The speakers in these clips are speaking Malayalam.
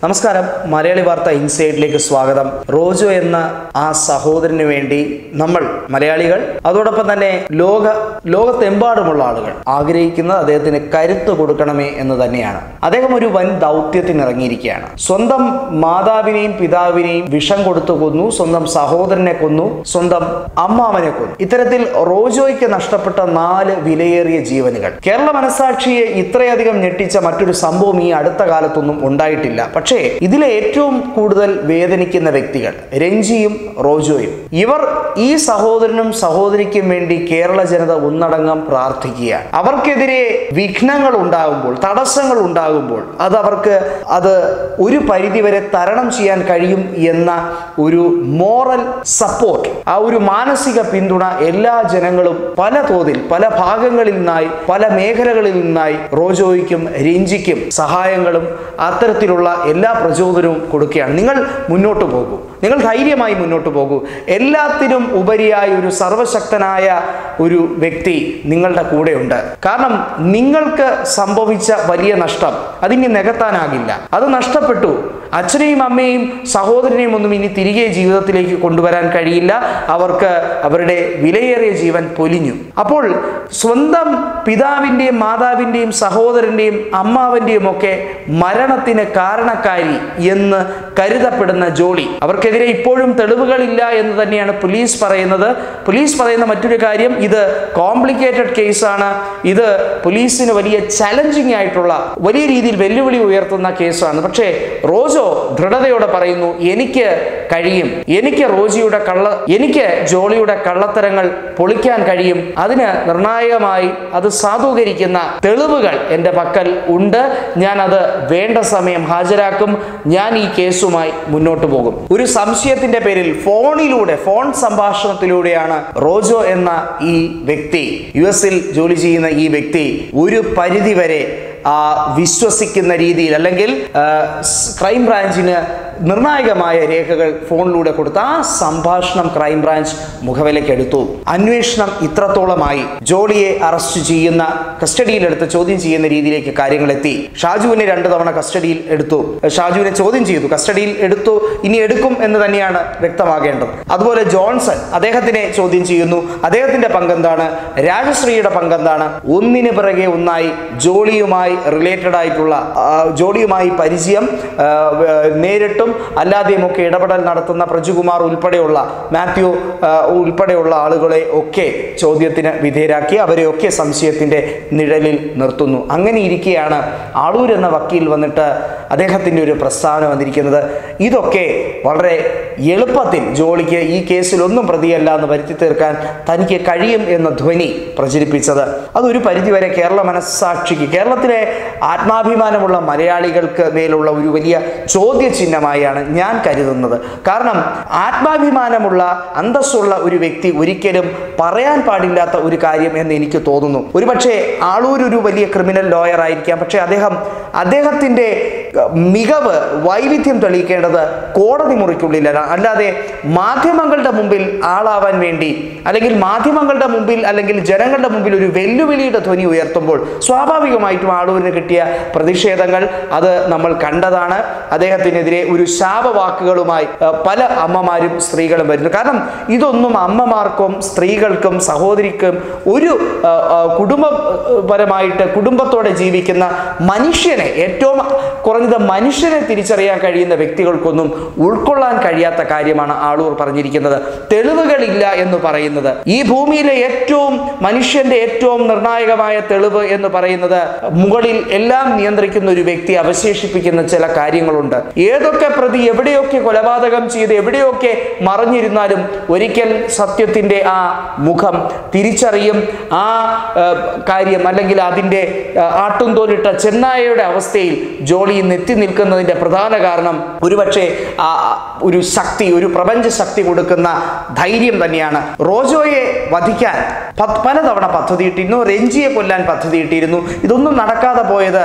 നമസ്കാരം മലയാളി വാർത്ത ഇൻസൈഡിലേക്ക് സ്വാഗതം റോജോ എന്ന ആ സഹോദരന് വേണ്ടി നമ്മൾ മലയാളികൾ അതോടൊപ്പം തന്നെ ലോക ലോകത്തെമ്പാടുമുള്ള ആളുകൾ ആഗ്രഹിക്കുന്നത് അദ്ദേഹത്തിന് കരുത്ത് കൊടുക്കണമേ എന്ന് തന്നെയാണ് അദ്ദേഹം ഒരു വൻ ദൗത്യത്തിന് ഇറങ്ങിയിരിക്കുകയാണ് സ്വന്തം മാതാവിനെയും പിതാവിനെയും വിഷം കൊടുത്തു കൊന്നു സ്വന്തം സഹോദരനെ കൊന്നു സ്വന്തം അമ്മാവനെ കൊന്നു ഇത്തരത്തിൽ റോജോയ്ക്ക് നഷ്ടപ്പെട്ട നാല് വിലയേറിയ ജീവനുകൾ കേരള മനസാക്ഷിയെ ഇത്രയധികം ഞെട്ടിച്ച മറ്റൊരു സംഭവം ഈ അടുത്ത കാലത്തൊന്നും ഉണ്ടായിട്ടില്ല പക്ഷേ ഇതിലെ ഏറ്റവും കൂടുതൽ വേദനിക്കുന്ന വ്യക്തികൾ രഞ്ജിയും റോജോയും ഇവർ ഈ സഹോദരനും സഹോദരിക്കും വേണ്ടി കേരള ജനത ഒന്നടങ്കം പ്രാർത്ഥിക്കുകയാണ് അവർക്കെതിരെ വിഘ്നങ്ങൾ ഉണ്ടാകുമ്പോൾ തടസ്സങ്ങൾ ഉണ്ടാകുമ്പോൾ അത് അവർക്ക് അത് ഒരു പരിധിവരെ തരണം ചെയ്യാൻ കഴിയും എന്ന ഒരു മോറൽ സപ്പോർട്ട് ആ ഒരു മാനസിക പിന്തുണ എല്ലാ ജനങ്ങളും പല തോതിൽ പല ഭാഗങ്ങളിൽ നിന്നായി പല മേഖലകളിൽ നിന്നായി റോജോയ്ക്കും രഞ്ജിക്കും സഹായങ്ങളും അത്തരത്തിലുള്ള എല്ലാ പ്രചോദനവും കൊടുക്കുകയാണ് നിങ്ങൾ മുന്നോട്ട് പോകൂ നിങ്ങൾ ധൈര്യമായി മുന്നോട്ട് പോകൂ എല്ലാത്തിനും ഉപരിയായി ഒരു സർവശക്തനായ ഒരു വ്യക്തി നിങ്ങളുടെ കൂടെയുണ്ട് കാരണം നിങ്ങൾക്ക് സംഭവിച്ച വലിയ നഷ്ടം അതിനി നികത്താനാകില്ല അത് നഷ്ടപ്പെട്ടു അച്ഛനെയും അമ്മയെയും സഹോദരനെയും ഒന്നും ഇനി തിരികെ ജീവിതത്തിലേക്ക് കൊണ്ടുവരാൻ കഴിയില്ല അവർക്ക് അവരുടെ വിലയേറിയ ജീവൻ പൊലിഞ്ഞു അപ്പോൾ സ്വന്തം പിതാവിൻ്റെയും മാതാവിൻ്റെയും സഹോദരൻ്റെയും അമ്മാവൻ്റെയും ഒക്കെ മരണത്തിന് കാരണക്കാരി എന്ന് കരുതപ്പെടുന്ന ജോളി അവർക്കെതിരെ ഇപ്പോഴും തെളിവുകളില്ല എന്ന് തന്നെയാണ് പോലീസ് പറയുന്നത് പോലീസ് പറയുന്ന മറ്റൊരു കാര്യം ഇത് കോംപ്ലിക്കേറ്റഡ് കേസാണ് ഇത് പോലീസിന് വലിയ ചലഞ്ചിങ് ആയിട്ടുള്ള വലിയ രീതിയിൽ വെല്ലുവിളി ഉയർത്തുന്ന കേസാണ് പക്ഷേ റോജോ ദൃഢതയോടെ പറയുന്നു എനിക്ക് കഴിയും എനിക്ക് റോജിയുടെ കള്ള എനിക്ക് ജോളിയുടെ കള്ളത്തരങ്ങൾ പൊളിക്കാൻ കഴിയും അതിന് നിർണായകമായി അത് സാധൂകരിക്കുന്ന തെളിവുകൾ എൻ്റെ പക്കൽ ഉണ്ട് ഞാൻ അത് വേണ്ട സമയം ഹാജരാക്കും ഞാൻ ഈ കേസുമായി മുന്നോട്ട് പോകും ഒരു സംശയത്തിന്റെ പേരിൽ ഫോണിലൂടെ ഫോൺ സംഭാഷണത്തിലൂടെയാണ് റോജോ എന്ന ഈ വ്യക്തി യു എസിൽ ജോലി ചെയ്യുന്ന ഈ വ്യക്തി ഒരു പരിധിവരെ ആ, വിശ്വസിക്കുന്ന രീതിയിൽ അല്ലെങ്കിൽ ആ, സ് ക്രൈം ബ്രാഞ്ചിന് നിർണായകമായ രേഖകൾ ഫോണിലൂടെ കൊടുത്ത ആ സംഭാഷണം ക്രൈം ബ്രാഞ്ച് മുഖവിലേക്ക് എടുത്തു അന്വേഷണം ഇത്രത്തോളമായി ജോളിയെ അറസ്റ്റ് ചെയ്യുന്ന കസ്റ്റഡിയിലെടുത്ത് ചോദ്യം ചെയ്യുന്ന രീതിയിലേക്ക് കാര്യങ്ങൾ എത്തി ഷാജുവിനെ രണ്ടു തവണ കസ്റ്റഡിയിൽ എടുത്തു ഷാജുവിനെ ചോദ്യം ചെയ്തു കസ്റ്റഡിയിൽ എടുത്തു ഇനി എടുക്കും എന്ന് തന്നെയാണ് വ്യക്തമാകേണ്ടത് അതുപോലെ ജോൺസൺ അദ്ദേഹത്തിനെ ചോദ്യം ചെയ്യുന്നു അദ്ദേഹത്തിന്റെ പങ്കെന്താണ് രാജശ്രീയുടെ പങ്കെന്താണ് ഒന്നിന് പിറകെ ഒന്നായി ജോളിയുമായി റിലേറ്റഡ് ആയിട്ടുള്ള ആ, ജോളിയുമായി പരിചയം ആ, വ- നേരിട്ടും അല്ലാതെയും ഒക്കെ ഇടപെടൽ നടത്തുന്ന പ്രജുകുമാർ ഉൾപ്പെടെയുള്ള മാത്യു ആ, ഉൾപ്പെടെയുള്ള ആളുകളെ ഒക്കെ ചോദ്യത്തിന് വിധേയരാക്കി അവരെയൊക്കെ സംശയത്തിന്റെ നിഴലിൽ നിർത്തുന്നു അങ്ങനെ ഇരിക്കെയാണ് ആളൂർ എന്ന വക്കീൽ വന്നിട്ട് അദ്ദേഹത്തിൻ്റെ ഒരു പ്രസ്താവന വന്നിരിക്കുന്നത് ഇതൊക്കെ വളരെ എളുപ്പത്തിൽ ജോളിക്ക് ഈ കേസിൽ ഒന്നും പ്രതിയല്ല എന്ന് വരുത്തി തീർക്കാൻ തനിക്ക് കഴിയും എന്ന ധ്വനി പ്രചരിപ്പിച്ചത് അതൊരു പരിധിവരെ കേരള മനസ്സാക്ഷിക്ക് കേരളത്തിലെ ആത്മാഭിമാനമുള്ള മലയാളികൾക്ക് മേലുള്ള ഒരു വലിയ ചോദ്യചിഹ്നമായാണ് ഞാൻ കരുതുന്നത് കാരണം ആത്മാഭിമാനമുള്ള അന്തസ്സുള്ള ഒരു വ്യക്തി ഒരിക്കലും പറയാൻ പാടില്ലാത്ത ഒരു കാര്യം എന്ന് എനിക്ക് തോന്നുന്നു ഒരുപക്ഷെ ആളൂർ ഒരു വലിയ ക്രിമിനൽ ലോയർ ആയിരിക്കാം പക്ഷേ അദ്ദേഹം അദ്ദേഹത്തിൻ്റെ മികവ് വൈവിധ്യം തെളിയിക്കേണ്ടത് കോടതി മുറിക്കുള്ളിലല്ല അല്ലാതെ മാധ്യമങ്ങളുടെ മുമ്പിൽ ആളാവാൻ വേണ്ടി അല്ലെങ്കിൽ മാധ്യമങ്ങളുടെ മുമ്പിൽ അല്ലെങ്കിൽ ജനങ്ങളുടെ മുമ്പിൽ ഒരു വെല്ലുവിളിയുടെ ധ്വനി ഉയർത്തുമ്പോൾ സ്വാഭാവികമായിട്ടും ആളൂരിന് കിട്ടിയ പ്രതിഷേധങ്ങൾ അത് നമ്മൾ കണ്ടതാണ് അദ്ദേഹത്തിനെതിരെ ഒരു ശാപവാക്കുകളുമായി അഹ്, പല അമ്മമാരും സ്ത്രീകളും വരുന്നു കാരണം ഇതൊന്നും അമ്മമാർക്കും സ്ത്രീകൾക്കും സഹോദരിക്കും ഒരു അഹ്, അഹ്, കുടുംബപരമായിട്ട് കുടുംബത്തോടെ ജീവിക്കുന്ന മനുഷ്യനെ ഏറ്റവും കുറഞ്ഞത് മനുഷ്യനെ തിരിച്ചറിയാൻ കഴിയുന്ന വ്യക്തികൾക്കൊന്നും ഉൾക്കൊള്ളാൻ കഴിയാത്ത കാര്യമാണ് ആളൂർ പറഞ്ഞിരിക്കുന്നത് തെളിവുകളില്ല എന്ന് പറയുന്നത് ഈ ഭൂമിയിലെ ഏറ്റവും മനുഷ്യന്റെ ഏറ്റവും നിർണായകമായ തെളിവ് എന്ന് പറയുന്നത് മുകളിൽ എല്ലാം നിയന്ത്രിക്കുന്ന ഒരു വ്യക്തി അവശേഷിപ്പിക്കുന്ന ചില കാര്യങ്ങളുണ്ട് ഏതൊക്കെ പ്രതി എവിടെയൊക്കെ കൊലപാതകം ചെയ്ത് എവിടെയൊക്കെ മറഞ്ഞിരുന്നാലും ഒരിക്കൽ സത്യത്തിന്റെ ആ മുഖം തിരിച്ചറിയും ആ ആ, കാര്യം അല്ലെങ്കിൽ അതിൻ്റെ ആ, ആട്ടും തോലിട്ട ചെന്നായയുടെ അവസ്ഥയിൽ ജോളി ഇന്ന് എത്തി നിൽക്കുന്നതിൻ്റെ പ്രധാന കാരണം ഒരുപക്ഷെ ആ ആ, ഒരു ശക്തി ഒരു പ്രപഞ്ച ശക്തി കൊടുക്കുന്ന ധൈര്യം തന്നെയാണ് റോജോയെ വധിക്കാൻ പ- പലതവണ പദ്ധതിയിട്ടിരുന്നു രഞ്ജിയെ കൊല്ലാൻ പദ്ധതിയിട്ടിരുന്നു ഇതൊന്നും നടക്കാതെ പോയത്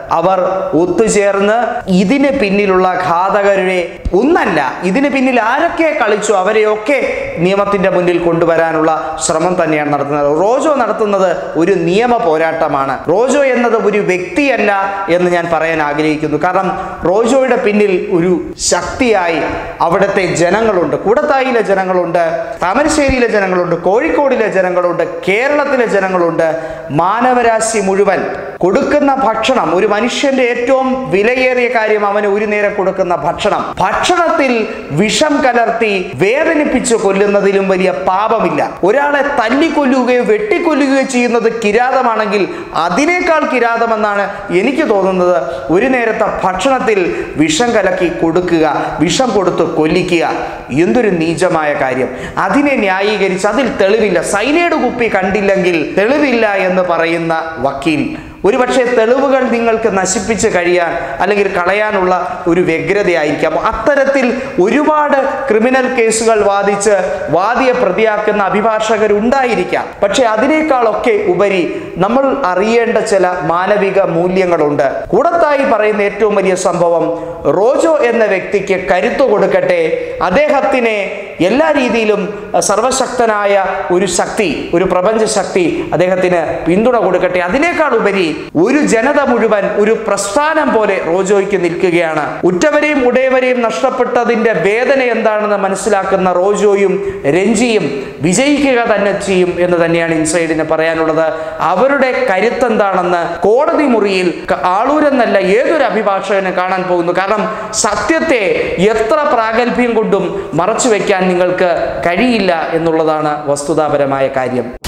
അവർ ഒത്തുചേർന്ന് ഇതിന് പിന്നിലുള്ള ഘാതകരുടെ ഒന്നല്ല ഇതിന് പിന്നിൽ ആരൊക്കെ കളിച്ചു അവരെയൊക്കെ നിയമത്തിന്റെ മുന്നിൽ കൊണ്ടുവരാനുള്ള ശ്രമം തന്നെയാണ് നടത്തുന്നത് റോജോ നടത്തുന്നത് ഒരു നിയമ പോരാട്ടമാണ് റോജോ എന്നത് ഒരു വ്യക്തിയല്ല എന്ന് ഞാൻ പറയാൻ ആഗ്രഹിക്കുന്നു കാരണം റോജോയുടെ പിന്നിൽ ഒരു ശക്തിയായി അവിടുത്തെ ജനങ്ങളുണ്ട് കൂടത്തായിലെ ജനങ്ങളുണ്ട് താമരശ്ശേരിയിലെ ജനങ്ങളുണ്ട് കോഴിക്കോടിലെ ജനങ്ങളുണ്ട് കേരളത്തിലെ ജനങ്ങളുണ്ട് മാനവരാശി മുഴുവൻ കൊടുക്കുന്ന ഭക്ഷണം ഒരു മനുഷ്യന്റെ ഏറ്റവും വിലയേറിയ കാര്യം അവന് ഒരു നേരം കൊടുക്കുന്ന ഭക്ഷണം ഭക്ഷണത്തിൽ വിഷം കലർത്തി വേദനിപ്പിച്ച് കൊല്ലുന്നതിലും വലിയ പാപമില്ല ഒരാളെ തല്ലിക്കൊല്ലുകയോ വെട്ടിക്കൊല്ലുകയോ ചെയ്യുന്നത് കിരാതമാണെങ്കിൽ അതിനേക്കാൾ കിരാതമെന്നാണ് എനിക്ക് തോന്നുന്നത് ഒരു നേരത്തെ ഭക്ഷണത്തിൽ വിഷം കലക്കി കൊടുക്കുക വിഷം കൊടുത്ത് കൊല്ലിക്കുക എന്തൊരു നീചമായ കാര്യം അതിനെ ന്യായീകരിച്ച് അതിൽ തെളിവില്ല സൈനൈഡ് കുപ്പി കണ്ടില്ലെങ്കിൽ തെളിവില്ല എന്ന് പറയുന്ന വക്കീൽ ഒരുപക്ഷെ തെളിവുകൾ നിങ്ങൾക്ക് നശിപ്പിച്ച് കഴിയാൻ അല്ലെങ്കിൽ കളയാനുള്ള ഒരു വ്യഗ്രതയായിരിക്കാം അത്തരത്തിൽ ഒരുപാട് ക്രിമിനൽ കേസുകൾ വാദിച്ച് വാദിയെ പ്രതിയാക്കുന്ന അഭിഭാഷകരുണ്ടായിരിക്കാം പക്ഷെ അതിനേക്കാളൊക്കെ ഉപരി നമ്മൾ അറിയേണ്ട ചില മാനവിക മൂല്യങ്ങളുണ്ട് കൂടത്തായി പറയുന്ന ഏറ്റവും വലിയ സംഭവം റോജോ എന്ന വ്യക്തിക്ക് കരുത്തു കൊടുക്കട്ടെ അദ്ദേഹത്തിനെ എല്ലാ രീതിയിലും അഹ്, സർവശക്തനായ ഒരു ശക്തി ഒരു പ്രപഞ്ച ശക്തി അദ്ദേഹത്തിന് പിന്തുണ കൊടുക്കട്ടെ അതിനേക്കാൾ ഉപരി ഒരു ജനത മുഴുവൻ ഒരു പ്രസ്ഥാനം പോലെ റോജോയ്ക്ക് നിൽക്കുകയാണ് ഉറ്റവരെയും ഉടയവരെയും നഷ്ടപ്പെട്ടതിന്റെ വേദന എന്താണെന്ന് മനസ്സിലാക്കുന്ന റോജോയും രഞ്ജിയും വിജയിക്കുക തന്നെ ചെയ്യും എന്ന് തന്നെയാണ് ഇൻസൈഡിന് പറയാനുള്ളത് അവരുടെ കരുത്തെന്താണെന്ന് കോടതി മുറിയിൽ ക- ആളൂരെന്നല്ല ഏതൊരു അഭിഭാഷകനും കാണാൻ പോകുന്നു കാരണം സത്യത്തെ എത്ര പ്രാഗൽഭ്യം കൊണ്ടും മറച്ചു വെക്കാൻ നിങ്ങൾക്ക് കഴിയില്ല എന്നുള്ളതാണ് വസ്തുതാപരമായ കാര്യം